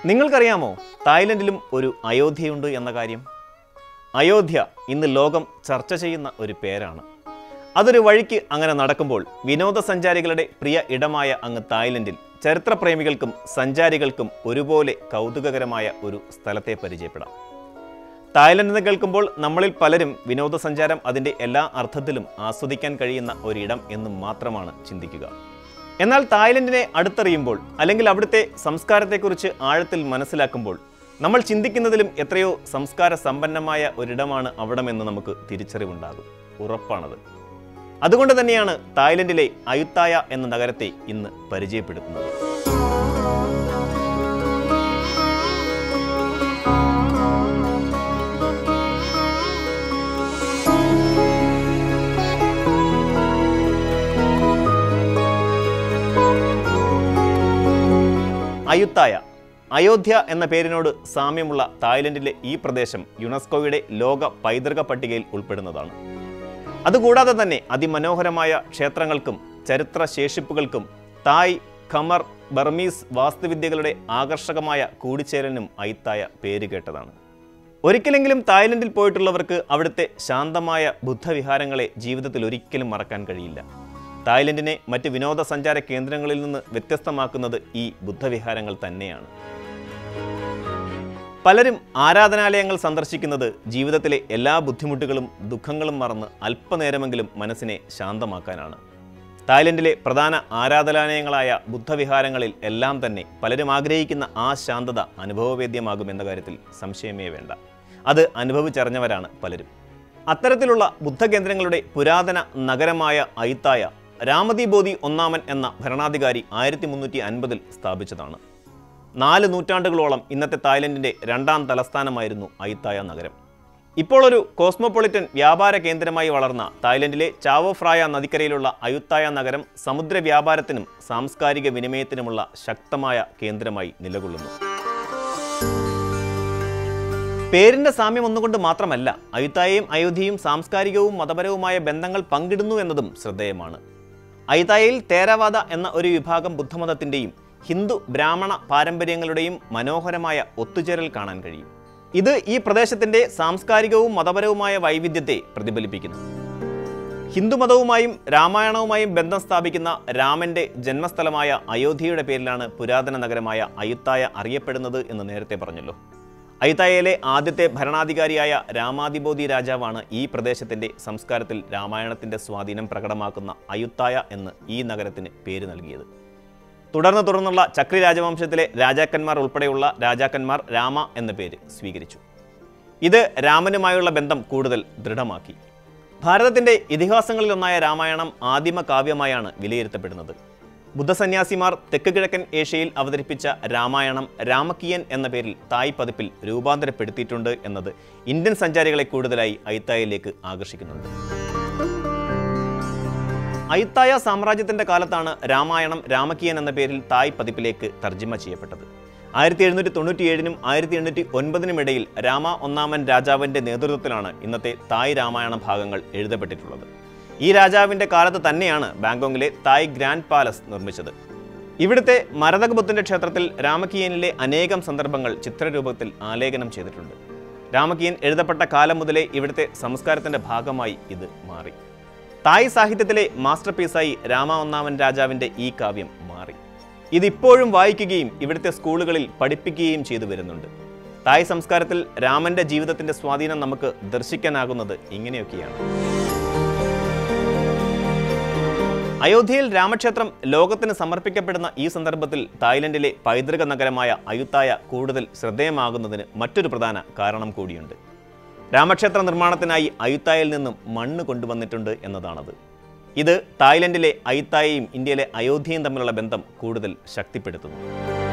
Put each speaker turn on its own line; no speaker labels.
നിങ്ങൾക്കറിയാമോ തായ്ലൻഡിലും ഒരു അയോധ്യയുണ്ട് എന്ന കാര്യം അയോധ്യ ഇന്ന് ലോകം ചർച്ച ചെയ്യുന്ന ഒരു പേരാണ് അതൊരു വഴിക്ക് അങ്ങനെ നടക്കുമ്പോൾ വിനോദസഞ്ചാരികളുടെ പ്രിയ ഇടമായ അങ്ങ് തായ്ലൻഡിൽ ചരിത്രപ്രേമികൾക്കും സഞ്ചാരികൾക്കും ഒരുപോലെ കൗതുകകരമായ ഒരു സ്ഥലത്തെ പരിചയപ്പെടാം തായ്ലൻഡ് എന്ന് കേൾക്കുമ്പോൾ നമ്മളിൽ പലരും വിനോദസഞ്ചാരം അതിൻ്റെ എല്ലാ അർത്ഥത്തിലും ആസ്വദിക്കാൻ കഴിയുന്ന ഒരിടം എന്ന് മാത്രമാണ് ചിന്തിക്കുക എന്നാൽ തായ്ലൻഡിനെ അടുത്തറിയുമ്പോൾ അല്ലെങ്കിൽ അവിടുത്തെ സംസ്കാരത്തെക്കുറിച്ച് ആഴത്തിൽ മനസ്സിലാക്കുമ്പോൾ നമ്മൾ ചിന്തിക്കുന്നതിലും എത്രയോ സംസ്കാര സമ്പന്നമായ ഒരിടമാണ് അവിടമെന്ന് നമുക്ക് തിരിച്ചറിവുണ്ടാകും ഉറപ്പാണത് അതുകൊണ്ട് തന്നെയാണ് തായ്ലൻഡിലെ അയുത്തായ എന്ന നഗരത്തെ ഇന്ന് പരിചയപ്പെടുത്തുന്നത് അയുത്തായ അയോധ്യ എന്ന പേരിനോട് സാമ്യമുള്ള തായ്ലൻഡിലെ ഈ പ്രദേശം യുനെസ്കോയുടെ ലോക പൈതൃക പട്ടികയിൽ ഉൾപ്പെടുന്നതാണ് അതുകൂടാതെ തന്നെ അതിമനോഹരമായ ക്ഷേത്രങ്ങൾക്കും ചരിത്ര ശേഷിപ്പുകൾക്കും തായ് ഖമർ ബർമീസ് വാസ്തുവിദ്യകളുടെ ആകർഷകമായ കൂടിച്ചേരലിനും അയിത്തായ പേര് കേട്ടതാണ് ഒരിക്കലെങ്കിലും തായ്ലൻഡിൽ പോയിട്ടുള്ളവർക്ക് അവിടുത്തെ ശാന്തമായ ബുദ്ധവിഹാരങ്ങളെ ജീവിതത്തിൽ ഒരിക്കലും മറക്കാൻ കഴിയില്ല തായ്ലൻഡിനെ മറ്റ് വിനോദസഞ്ചാര കേന്ദ്രങ്ങളിൽ നിന്ന് വ്യത്യസ്തമാക്കുന്നത് ഈ ബുദ്ധവിഹാരങ്ങൾ തന്നെയാണ് പലരും ആരാധനാലയങ്ങൾ സന്ദർശിക്കുന്നത് ജീവിതത്തിലെ എല്ലാ ബുദ്ധിമുട്ടുകളും ദുഃഖങ്ങളും മറന്ന് അല്പനേരമെങ്കിലും മനസ്സിനെ ശാന്തമാക്കാനാണ് തായ്ലൻഡിലെ പ്രധാന ആരാധനാലയങ്ങളായ ബുദ്ധവിഹാരങ്ങളിൽ എല്ലാം തന്നെ പലരും ആഗ്രഹിക്കുന്ന ആ ശാന്തത അനുഭവവേദ്യമാകുമെന്ന കാര്യത്തിൽ സംശയമേ വേണ്ട അത് അനുഭവിച്ചറിഞ്ഞവരാണ് പലരും അത്തരത്തിലുള്ള ബുദ്ധകേന്ദ്രങ്ങളുടെ പുരാതന നഗരമായ ഐത്തായ രാമതി ബോധി ഒന്നാമൻ എന്ന ഭരണാധികാരി ആയിരത്തി മുന്നൂറ്റി അൻപതിൽ സ്ഥാപിച്ചതാണ് നാല് നൂറ്റാണ്ടുകളോളം ഇന്നത്തെ തായ്ലൻഡിൻ്റെ രണ്ടാം തലസ്ഥാനമായിരുന്നു ഐത്തായ നഗരം ഇപ്പോൾ ഒരു കോസ്മോപൊളിറ്റൻ വ്യാപാര കേന്ദ്രമായി വളർന്ന തായ്ലൻഡിലെ ചാവോ ഫ്രായ നദിക്കരയിലുള്ള അയുത്തായ നഗരം സമുദ്ര വ്യാപാരത്തിനും സാംസ്കാരിക വിനിമയത്തിനുമുള്ള ശക്തമായ കേന്ദ്രമായി നിലകൊള്ളുന്നു പേരിന്റെ സാമ്യം ഒന്നുകൊണ്ട് മാത്രമല്ല അയുത്തായയും അയോധ്യയും സാംസ്കാരികവും മതപരവുമായ ബന്ധങ്ങൾ പങ്കിടുന്നു എന്നതും ശ്രദ്ധേയമാണ് അയുത്തായയിൽ തേരവാദ എന്ന ഒരു വിഭാഗം ബുദ്ധമതത്തിന്റെയും ഹിന്ദു ബ്രാഹ്മണ പാരമ്പര്യങ്ങളുടെയും മനോഹരമായ ഒത്തുചേരൽ കാണാൻ കഴിയും ഇത് ഈ പ്രദേശത്തിന്റെ സാംസ്കാരികവും മതപരവുമായ വൈവിധ്യത്തെ പ്രതിഫലിപ്പിക്കുന്നു ഹിന്ദുമതവുമായും രാമായണവുമായും ബന്ധം സ്ഥാപിക്കുന്ന രാമന്റെ ജന്മസ്ഥലമായ അയോധ്യയുടെ പേരിലാണ് പുരാതന നഗരമായ അയുത്തായ അറിയപ്പെടുന്നത് എന്ന് നേരത്തെ പറഞ്ഞല്ലോ അയുത്തായയിലെ ആദ്യത്തെ ഭരണാധികാരിയായ രാമാധിബോധി രാജാവാണ് ഈ പ്രദേശത്തിന്റെ സംസ്കാരത്തിൽ രാമായണത്തിന്റെ സ്വാധീനം പ്രകടമാക്കുന്ന അയുത്തായ എന്ന് ഈ നഗരത്തിന് പേര് നൽകിയത് തുടർന്ന് തുടർന്നുള്ള ചക്രി രാജവംശത്തിലെ രാജാക്കന്മാർ ഉൾപ്പെടെയുള്ള രാജാക്കന്മാർ രാമ എന്ന പേര് സ്വീകരിച്ചു ഇത് രാമനുമായുള്ള ബന്ധം കൂടുതൽ ദൃഢമാക്കി ഭാരതത്തിന്റെ ഇതിഹാസങ്ങളിലൊന്നായ രാമായണം ആദിമ കാവ്യമായാണ് വിലയിരുത്തപ്പെടുന്നത് ബുദ്ധസന്യാസിമാർ തെക്ക് കിഴക്കൻ ഏഷ്യയിൽ അവതരിപ്പിച്ച രാമായണം രാമക്കിയൻ എന്ന പേരിൽ തായ് പതിപ്പിൽ രൂപാന്തരപ്പെടുത്തിയിട്ടുണ്ട് എന്നത് ഇന്ത്യൻ സഞ്ചാരികളെ കൂടുതലായി ഐത്തായയിലേക്ക് ആകർഷിക്കുന്നുണ്ട് ഐത്തായ സാമ്രാജ്യത്തിന്റെ കാലത്താണ് രാമായണം രാമക്കിയൻ എന്ന പേരിൽ തായ് പതിപ്പിലേക്ക് തർജ്ജിമ ചെയ്യപ്പെട്ടത് ആയിരത്തി എഴുന്നൂറ്റി തൊണ്ണൂറ്റിയേഴിനും ആയിരത്തി എണ്ണൂറ്റി ഒൻപതിനും ഇടയിൽ രാമ ഒന്നാമൻ രാജാവിന്റെ നേതൃത്വത്തിലാണ് ഇന്നത്തെ തായ് രാമായണ ഭാഗങ്ങൾ എഴുതപ്പെട്ടിട്ടുള്ളത് ഈ രാജാവിന്റെ കാലത്ത് തന്നെയാണ് ബാങ്കോങ്ങിലെ തായ് ഗ്രാൻഡ് പാലസ് നിർമ്മിച്ചത് ഇവിടുത്തെ മരതക ബുദ്ധന്റെ ക്ഷേത്രത്തിൽ രാമകിയനിലെ അനേകം സന്ദർഭങ്ങൾ ചിത്രരൂപത്തിൽ ആലേഖനം ചെയ്തിട്ടുണ്ട് രാമകിയൻ എഴുതപ്പെട്ട കാലം മുതലേ ഇവിടുത്തെ സംസ്കാരത്തിന്റെ ഭാഗമായി ഇത് മാറി തായ് സാഹിത്യത്തിലെ മാസ്റ്റർ പീസായി രാമ ഒന്നാമൻ രാജാവിന്റെ ഈ കാവ്യം മാറി ഇതിപ്പോഴും വായിക്കുകയും ഇവിടുത്തെ സ്കൂളുകളിൽ പഠിപ്പിക്കുകയും ചെയ്തു വരുന്നുണ്ട് തായ് സംസ്കാരത്തിൽ രാമന്റെ ജീവിതത്തിന്റെ സ്വാധീനം നമുക്ക് ദർശിക്കാനാകുന്നത് ഇങ്ങനെയൊക്കെയാണ് അയോധ്യയിൽ രാമക്ഷേത്രം ലോകത്തിന് സമർപ്പിക്കപ്പെടുന്ന ഈ സന്ദർഭത്തിൽ തായ്ലൻഡിലെ പൈതൃക നഗരമായ അയുത്തായ കൂടുതൽ ശ്രദ്ധേയമാകുന്നതിന് മറ്റൊരു പ്രധാന കാരണം കൂടിയുണ്ട് രാമക്ഷേത്ര നിർമ്മാണത്തിനായി അയുത്തായയിൽ നിന്നും മണ്ണ് കൊണ്ടുവന്നിട്ടുണ്ട് എന്നതാണത് ഇത് തായ്ലൻഡിലെ അയുത്തായയും ഇന്ത്യയിലെ അയോധ്യയും തമ്മിലുള്ള ബന്ധം കൂടുതൽ ശക്തിപ്പെടുത്തുന്നു